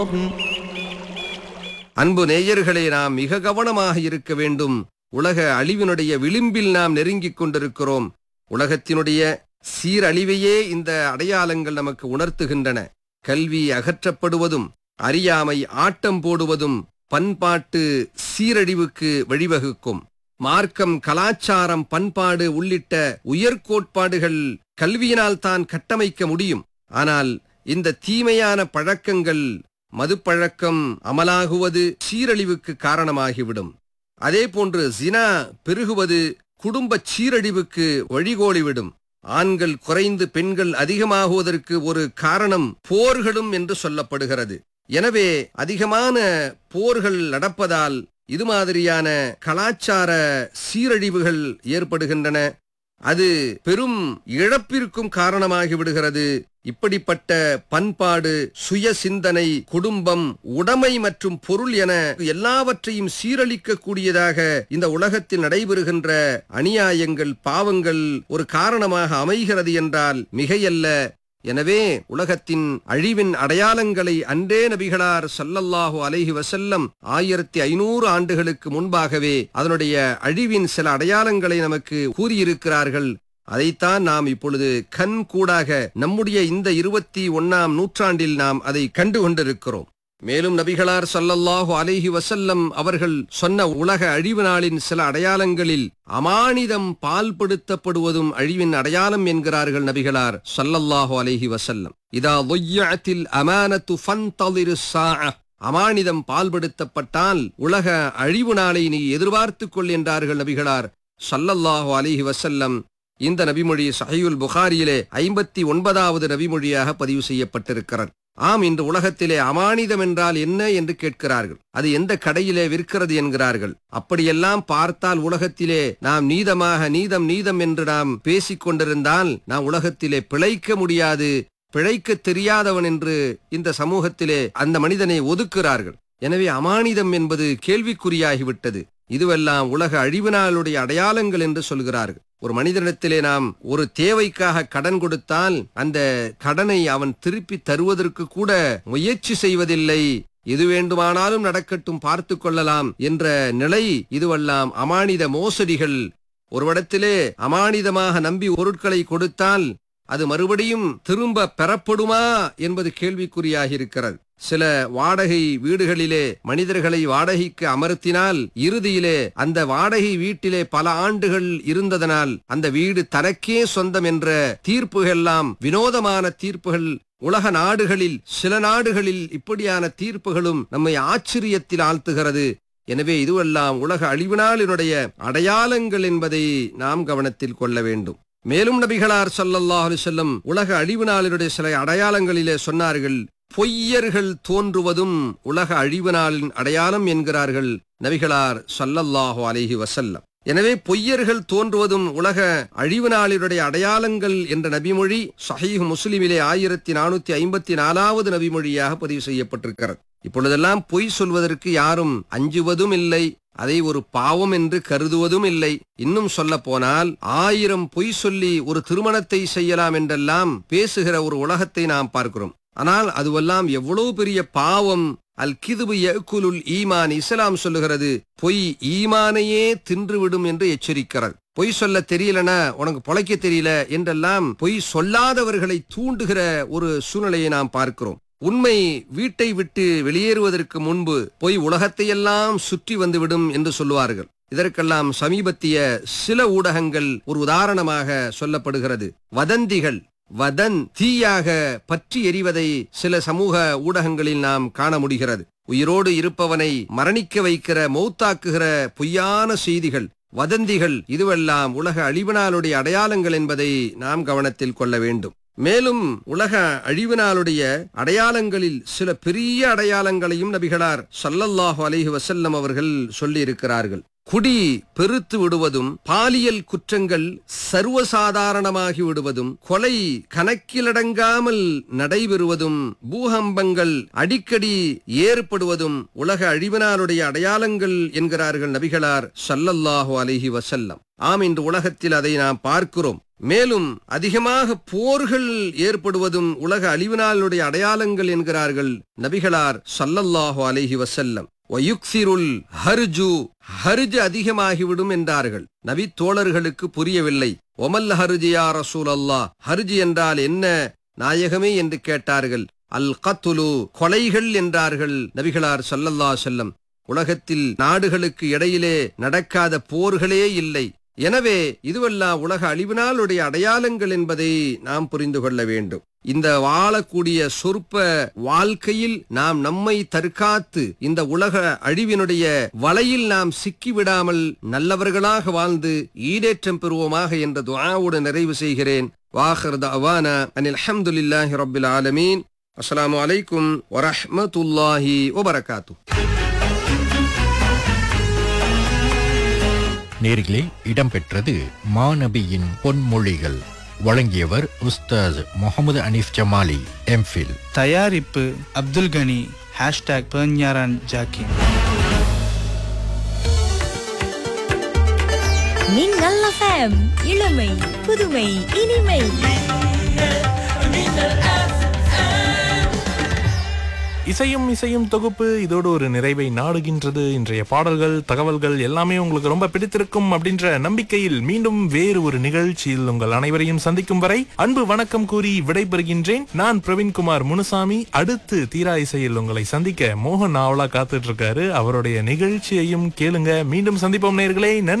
அன்பு நேயர்களே நாம் மிக கவனமாக இருக்க வேண்டும் உலக அழிவினுடைய விளிம்பில் நாம் நெருங்கிக் கொண்டிருக்கிறோம் உலகத்தினுடைய சீரழிவையே இந்த அடையாளங்கள் நமக்கு உணர்த்துகின்றன கல்வி அகற்றப்படுவதும் அறியாமை ஆட்டம் போடுவதும் பண்பாட்டு சீரழிவுக்கு வழிவகுக்கும் மார்க்கம் கலாச்சாரம் பண்பாடு உள்ளிட்ட உயர்கோட்பாடுகள் கல்வியினால் தான் கட்டமைக்க முடியும் ஆனால் இந்த தீமையான பழக்கங்கள் மதுப்பழக்கம் அமலாகுவது சீரழிவுக்கு காரணமாகிவிடும் அதே போன்று ஜினா பெருகுவது குடும்ப சீரழிவுக்கு வழிகோலிவிடும் ஆண்கள் குறைந்து பெண்கள் அதிகமாகுவதற்கு ஒரு காரணம் போர்களும் என்று சொல்லப்படுகிறது எனவே அதிகமான போர்கள் நடப்பதால் இது மாதிரியான கலாச்சார சீரழிவுகள் ஏற்படுகின்றன அது பெரும் இழப்பிற்கும் காரணமாகி விடுகிறது இப்படிப்பட்ட பண்பாடு சுய சிந்தனை குடும்பம் உடைமை மற்றும் பொருள் என எல்லாவற்றையும் சீரழிக்க கூடியதாக இந்த உலகத்தில் நடைபெறுகின்ற அநியாயங்கள் பாவங்கள் ஒரு காரணமாக அமைகிறது என்றால் மிகையல்ல எனவே உலகத்தின் அழிவின் அடையாளங்களை அன்றே நபிகளார் ஸல்லல்லாஹு அலைஹி வஸல்லம் ஆயிரத்தி ஐநூறு ஆண்டுகளுக்கு முன்பாகவே அதனுடைய அழிவின் சில அடையாளங்களை நமக்கு கூறியிருக்கிறார்கள் அதைத்தான் நாம் இப்பொழுது கண் கூடாக நம்முடைய இந்த இருபத்தி ஒன்னாம் நூற்றாண்டில் நாம் அதை கண்டு கொண்டிருக்கிறோம் மேலும் நபிகளார் ஸல்லல்லாஹு அலைஹி வஸல்லம் அவர்கள் சொன்ன உலக அழிவு நாளின் சில அடையாளங்களில் அமானிதம் பால்படுத்தப்படுவதும் அழிவின் அடையாளம் என்கிறார்கள் நபிகளார் ஸல்லல்லாஹு அலைஹி வஸல்லம் இதா ضيعتில் அமானத்து ஃபன்தலிரு ஸாஅ அமானிதம் பால்படுத்தப்பட்டால் உலக அழிவு நாளை நீ எதிர்பார்த்துக் கொள் என்றார்கள் நபிகளார் ஸல்லல்லாஹு அலைஹி வஸல்லம் இந்த நபிமொழி சஹீயுல் புகாரியிலே ஐம்பத்தி ஒன்பதாவது நபிமொழியாக பதிவு செய்யப்பட்டிருக்கிறது ஆம் இன்று உலகத்திலே அமானிதம் என்றால் என்ன என்று கேட்கிறார்கள் அது எந்த கடையிலே விற்கிறது என்கிறார்கள் அப்படியெல்லாம் பார்த்தால் உலகத்திலே நாம் நீதமாக நீதம் நீதம் என்று நாம் பேசிக் கொண்டிருந்தால் நாம் உலகத்திலே பிழைக்க முடியாது பிழைக்க தெரியாதவன் என்று இந்த சமூகத்திலே அந்த மனிதனை ஒதுக்குகிறார்கள் எனவே அமானிதம் என்பது கேள்விக்குறியாகிவிட்டது இதுவெல்லாம் உலக அழிவு நாளுடைய அடையாளங்கள் என்று சொல்கிறார்கள் ஒரு மனிதனிடத்திலே நாம் ஒரு தேவைக்காக கடன் கொடுத்தால் அந்த கடனை அவன் திருப்பி தருவதற்கு கூட முயற்சி செய்வதில்லை எது வேண்டுமானாலும் நடக்கட்டும் பார்த்து கொள்ளலாம் என்ற நிலை இதுவெல்லாம் அமானித மோசடிகள் ஒருவடத்திலே அமானிதமாக நம்பி பொருட்களை கொடுத்தால் அது மறுபடியும் திரும்ப பெறப்படுமா என்பது கேள்விக்குறியாகி இருக்கிறது சில வாடகை வீடுகளிலே மனிதர்களை வாடகைக்கு அமர்த்தினால் இறுதியிலே அந்த வாடகை வீட்டிலே பல ஆண்டுகள் இருந்ததனால் அந்த வீடு தனக்கே சொந்தம் என்ற தீர்ப்புகள்லாம் வினோதமான தீர்ப்புகள் உலக நாடுகளில் சில நாடுகளில் இப்படியான தீர்ப்புகளும் நம்மை ஆச்சரியத்தில் ஆழ்த்துகிறது எனவே இதுவெல்லாம் உலக அழிவினாலினுடைய அடையாளங்கள் என்பதை நாம் கவனத்தில் கொள்ள வேண்டும் மேலும் நபிகளார் ஸல்லல்லாஹு அலைஹி வஸல்லம் உலக அழிவு நாளினுடைய சில அடையாளங்களிலே சொன்னார்கள் பொய்யர்கள் தோன்றுவதும் உலக அழிவு நாளின் அடையாளம் என்கிறார்கள் நபிகளார் ஸல்லல்லாஹு அலைஹி வஸல்லம் எனவே பொய்யர்கள் தோன்றுவதும் உலக அழிவு நாளினுடைய அடையாளங்கள் என்ற நபிமொழி சஹீஹ் முஸ்லிமிலே ஆயிரத்தி நானூத்தி ஐம்பத்தி நாலாவது நபிமொழியாக பதிவு செய்யப்பட்டிருக்கிறது இப்பொழுதெல்லாம் பொய் சொல்வதற்கு யாரும் அஞ்சுவதும் இல்லை அதை ஒரு பாவம் என்று கருதுவதும் இல்லை இன்னும் சொல்ல போனால் ஆயிரம் பொய் சொல்லி ஒரு திருமணத்தை செய்யலாம் என்றெல்லாம் பேசுகிற ஒரு உலகத்தை நாம் பார்க்கிறோம் ஆனால் அதுவெல்லாம் எவ்வளவு பெரிய பாவம் அல் கிதுபு யக்குலுல் ஈமான் இஸ்லாம் சொல்லுகிறது பொய் ஈமானையே தின்றுவிடும் என்று எச்சரிக்கிறது பொய் சொல்ல தெரியலனா உனக்கு பொழைக்க தெரியல என்றெல்லாம் பொய் சொல்லாதவர்களை தூண்டுகிற ஒரு சூழ்நிலையை நாம் பார்க்கிறோம் உண்மை வீட்டை விட்டு வெளியேறுவதற்கு முன்பு பொய் உலகத்தையெல்லாம் சுற்றி வந்துவிடும் என்று சொல்லுவார்கள் இதற்கெல்லாம் சமீபத்திய சில ஊடகங்கள் ஒரு உதாரணமாக சொல்லப்படுகிறது வதந்திகள் வதன் தீயாக பற்றி எறிவதை சில சமூக ஊடகங்களில் நாம் காண முடிகிறது உயிரோடு இருப்பவனை மரணிக்க வைக்கிற மௌத்தாக்குகிற பொய்யான செய்திகள் வதந்திகள் இதுவெல்லாம் உலக அழிவு நாளுடைய அடையாளங்கள் என்பதை நாம் கவனத்தில் கொள்ள வேண்டும் மேலும் உலக அழிவு நாளுடைய அடையாளங்களில் சில பெரிய அடையாளங்களையும் நபிகளார் ஸல்லல்லாஹு அலைஹி வஸல்லம் அவர்கள் சொல்லி இருக்கிறார்கள் குடி பெருத்து விடுவதும் பாலியல் குற்றங்கள் சர்வசாதாரணமாகி விடுவதும் கொலை கணக்கிலடங்காமல் நடைபெறுவதும் பூகம்பங்கள் அடிக்கடி ஏற்படுவதும் உலக அழிவினாருடைய அடையாளங்கள் என்கிறார்கள் நபிகளார் ஸல்லல்லாஹு அலைஹி வஸல்லம் ஆம் இன்று உலகத்தில் அதை நாம் பார்க்கிறோம் மேலும் அதிகமாக போர்கள் ஏற்படுவதும் உலக அழிவினாளுடைய அடையாளங்கள் என்கிறார்கள் நபிகளார் ஸல்லல்லாஹு அலைஹி வஸல்லம் வயுக்சிருல் ஹர்ஜு ஹர்ஜ் அதிகமாகிவிடும் என்றார்கள் நபி தோழர்களுக்கு புரியவில்லை ஒமல் ஹர்ஜு யா ரசூல் அல்லாஹ் ஹர்ஜ் என்றால் என்ன நாயகமே என்று கேட்டார்கள் அல் கத்துலு கொலைகள் என்றார்கள் நபிகளார் ஸல்லல்லாஹு அலைஹி வஸல்லம் உலகத்தில் நாடுகளுக்கு இடையிலே நடக்காத போர்களே இல்லை எனவே இதுவெல்லாம் உலக அழிவினாலுடைய அடையாளங்கள் என்பதை நாம் புரிந்து கொள்ள வேண்டும் இந்த வாழக்கூடிய சொற்ப வாழ்க்கையில் நாம் நம்மை தற்காத்து இந்த உலக அழிவினுடைய வலையில் நாம் சிக்கிவிடாமல் நல்லவர்களாக வாழ்ந்து ஈடேற்றம் பெறுவோமாக என்ற துஆவோடு நிறைவு செய்கிறேன் வாஹர் அவானா அனில் அல்ஹம்துலில்லாஹி ரப்பில் ஆலமீன் அஸ்ஸலாமு அலைக்கும் வரஹ்மத்துல்லாஹி வபரகாத்து நேர்களே இடம்பெற்றது மாநபியின் பொன்மொழிகள் வழங்கியவர் உஸ்தாஸ் முகமது அனீஃப் ஜமாலி எம்ஃபில் தயாரிப்பு அப்துல் கனி ஹேஷ்டாக் பெர்ஞாரான் ஜாக்கின் மின்னல் எஃப்எம் இளமை புதுமை இனிமை இசையும் இசையும் தொகுப்பு இதோடு ஒரு நிறைவை நாடுகின்றது இன்றைய பாடல்கள் தகவல்கள் எல்லாமே உங்களுக்கு ரொம்ப பிடித்திருக்கும் அப்படின்ற நம்பிக்கையில் மீண்டும் வேறு ஒரு நிகழ்ச்சியில் உங்கள் அனைவரையும் சந்திக்கும் வரை அன்பு வணக்கம் கூறி விடைபெறுகின்றேன் நான் பிரவீன்குமார் முனுசாமி அடுத்து தீரா இசையில் உங்களை சந்திக்க மோகன் ஆவலா காத்துட்டு இருக்காரு அவருடைய நிகழ்ச்சியையும் கேளுங்க மீண்டும் சந்திப்போம் நேர்களே நன்றி